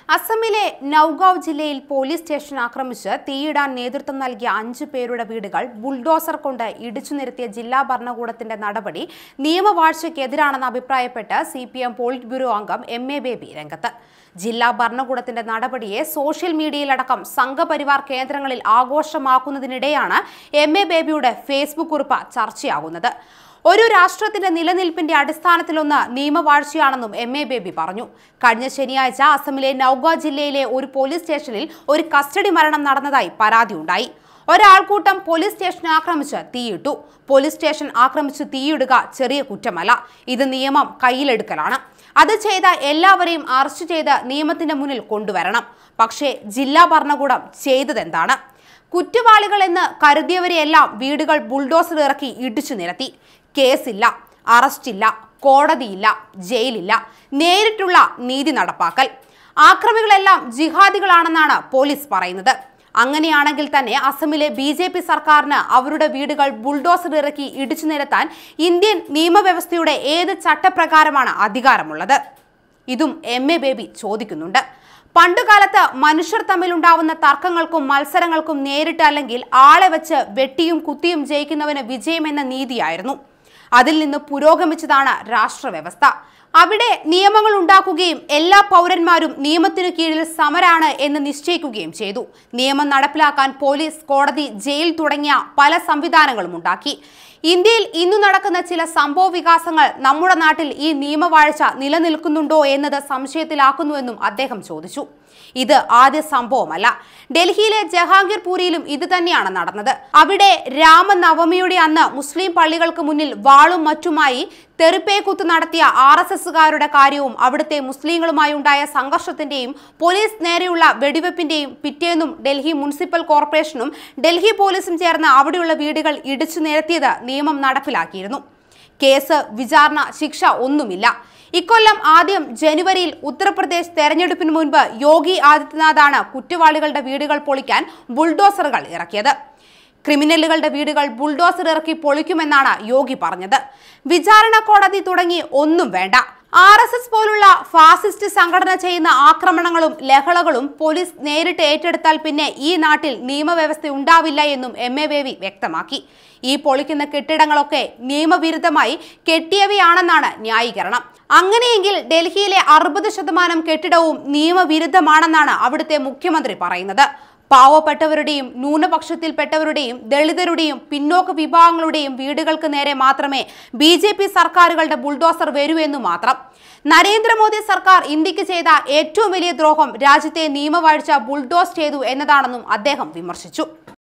അസമിലെ നൌഗാവ് ജില്ലയിൽ police station ആക്രമിച്ച് തീയിടാൻ നേതൃത്വം നൽകിയ അഞ്ചു പേരുടെ വീടുകൾ ബുൾഡോസർ കൊണ്ട് ഇടിച്ചു നിരത്തിയ ജില്ലാ ഭരണകൂടത്തിന്റെ നടപടി നിയമവാഴ്ചയ്ക്കെതിരാണെന്ന് അഭിപ്രായപ്പെട്ട് CPM politburo അംഗം എം എ ബേബി രംഗത്ത് ജില്ലാ ഭരണകൂടത്തിന്റെ നടപടിയെ സോഷ്യൽ മീഡിയയിലടക്കം സംഘപരിവാർ കേന്ദ്രങ്ങളിൽ ആഘോഷമാക്കുന്നതിനിടെയാണ് എം എ ബേബിയുടെ ഫേസ്ബുക്ക് കുറിപ്പ് ചർച്ചയാകുന്നത് ഒരു രാഷ്ട്രത്തിന്റെ നിലനിൽപ്പിന്റെ അടിസ്ഥാനത്തിലൊന്ന് നിയമവാഴ്ചയാണെന്നും എം എ ബേബി പറഞ്ഞു കഴിഞ്ഞ ശനിയാഴ്ച അസമിലെ നൌഗ ജില്ലയിലെ ഒരു പോലീസ് സ്റ്റേഷനിൽ ഒരു കസ്റ്റഡി മരണം നടന്നതായി പരാതിയുണ്ടായി ഒരാൾക്കൂട്ടം പോലീസ് സ്റ്റേഷനെ ആക്രമിച്ച് തീയിട്ടു പോലീസ് സ്റ്റേഷൻ ആക്രമിച്ച് തീയിടുക ചെറിയ കുറ്റമല്ല ഇത് നിയമം കയ്യിലെടുക്കലാണ് അത് ചെയ്ത എല്ലാവരെയും അറസ്റ്റ് ചെയ്ത് നിയമത്തിന്റെ മുന്നിൽ കൊണ്ടുവരണം പക്ഷേ ജില്ലാ ഭരണകൂടം ചെയ്തതെന്താണ് കുറ്റവാളികൾ എന്ന് കരുതിയവരെയെല്ലാം വീടുകൾ ബുൾഡോസർ ഇറക്കി ഇടിച്ചു നിരത്തി കേസില്ല അറസ്റ്റില്ല കോടതിയില്ല ജയിലില്ല നേരിട്ടുള്ള നീതി നടപ്പാക്കൽ ആക്രമികളെല്ലാം ജിഹാദികളാണെന്നാണ് പോലീസ് പറയുന്നത് അങ്ങനെയാണെങ്കിൽ തന്നെ അസമിലെ ബി ജെ പി സർക്കാരിന് അവരുടെ വീടുകൾ ബുൾഡോസർ ഇറക്കി ഇടിച്ചു നിരത്താൻ ഇന്ത്യൻ നിയമവ്യവസ്ഥയുടെ ഏത് ചട്ടപ്രകാരമാണ് അധികാരമുള്ളത് ഇതും എം എ ബേബി ചോദിക്കുന്നുണ്ട് പണ്ടുകാലത്ത് മനുഷ്യർ തമ്മിലുണ്ടാവുന്ന തർക്കങ്ങൾക്കും മത്സരങ്ങൾക്കും നേരിട്ട് അല്ലെങ്കിൽ ആളെ വെച്ച് വെട്ടിയും കുത്തിയും ജയിക്കുന്നവന് വിജയമെന്ന നീതിയായിരുന്നു അതിൽ നിന്ന് പുരോഗമിച്ചതാണ് രാഷ്ട്രവ്യവസ്ഥ അവിടെ നിയമങ്ങൾ ഉണ്ടാക്കുകയും എല്ലാ പൗരന്മാരും നിയമത്തിനു കീഴിൽ സമരാണ് എന്ന് നിശ്ചയിക്കുകയും ചെയ്തു നിയമം നടപ്പിലാക്കാൻ പോലീസ് കോടതി ജയിൽ തുടങ്ങിയ പല സംവിധാനങ്ങളും ഉണ്ടാക്കി ഇന്ത്യയിൽ ഇന്നു നടക്കുന്ന ചില സംഭവ വികാസങ്ങൾ നമ്മുടെ നാട്ടിൽ ഈ നിയമവാഴ്ച നിലനിൽക്കുന്നുണ്ടോ എന്നത് സംശയത്തിലാക്കുന്നുവെന്നും അദ്ദേഹം ചോദിച്ചു ഇത് ആദ്യ സംഭവമല്ല ഡൽഹിയിലെ ജഹാംഗീർപൂരിയിലും ഇത് തന്നെയാണ് നടന്നത് അവിടെ രാമനവമിയുടെ അന്ന് മുസ്ലിം പള്ളികൾക്ക് മുന്നിൽ വാളും മറ്റുമായി തെറിപ്പേക്കുത്ത് നടത്തിയ ആർ എസ് എസുകാരുടെ കാര്യവും അവിടുത്തെ മുസ്ലിങ്ങളുമായി ഉണ്ടായ സംഘർഷത്തിന്റെയും പോലീസ് നേരെയുള്ള വെടിവെപ്പിന്റെയും പിറ്റേന്നും ഡൽഹി മുനിസിപ്പൽ കോർപ്പറേഷനും ഡൽഹി പോലീസും ചേർന്ന് അവിടെയുള്ള വീടുകൾ ഇടിച്ചു നിരത്തിയത് നിയമം നടപ്പിലാക്കിയിരുന്നു കേസ് വിചാരണ ശിക്ഷ ഒന്നുമില്ല ഇക്കൊല്ലം ആദ്യം ജനുവരിയിൽ ഉത്തർപ്രദേശ് തെരഞ്ഞെടുപ്പിന് മുൻപ് യോഗി ആദിത്യനാഥാണ് കുറ്റവാളികളുടെ വീടുകൾ പൊളിക്കാൻ ബുൾഡോസറുകൾ ഇറക്കിയത് ക്രിമിനലുകളുടെ വീടുകൾ ബുൾഡോസർ ഇറക്കി പൊളിക്കുമെന്നാണ് യോഗി പറഞ്ഞത് വിചാരണ കോടതി തുടങ്ങി ഒന്നും വേണ്ട ആർ എസ് എസ് പോലുള്ള ഫാസിസ്റ്റ് സംഘടന ചെയ്യുന്ന ആക്രമണങ്ങളും ലഹളകളും പോലീസ് നേരിട്ട് ഏറ്റെടുത്താൽ പിന്നെ ഈ നാട്ടിൽ നിയമവ്യവസ്ഥ ഉണ്ടാവില്ല എന്നും എം എ ബേബി വ്യക്തമാക്കി ഈ പൊളിക്കുന്ന കെട്ടിടങ്ങളൊക്കെ നിയമവിരുദ്ധമായി കെട്ടിയവയാണെന്നാണ് ന്യായീകരണം അങ്ങനെയെങ്കിൽ ഡൽഹിയിലെ അറുപത് ശതമാനം കെട്ടിടവും നിയമവിരുദ്ധമാണെന്നാണ് അവിടുത്തെ മുഖ്യമന്ത്രി പറയുന്നത് പാവപ്പെട്ടവരുടെയും ന്യൂനപക്ഷത്തിൽപ്പെട്ടവരുടെയും ദളിതരുടെയും പിന്നോക്ക വിഭാഗങ്ങളുടെയും വീടുകൾക്ക് നേരെ മാത്രമേ ബി ജെ പി സർക്കാരുകളുടെ ബുൾഡോസർ വരൂ എന്നു മാത്രം നരേന്ദ്രമോദി സർക്കാർ ഇന്ത്യക്ക് ചെയ്ത ഏറ്റവും വലിയ ദ്രോഹം രാജ്യത്തെ നിയമവാഴ്ച ബുൾഡോസ് ചെയ്തു എന്നതാണെന്നും അദ്ദേഹം വിമർശിച്ചു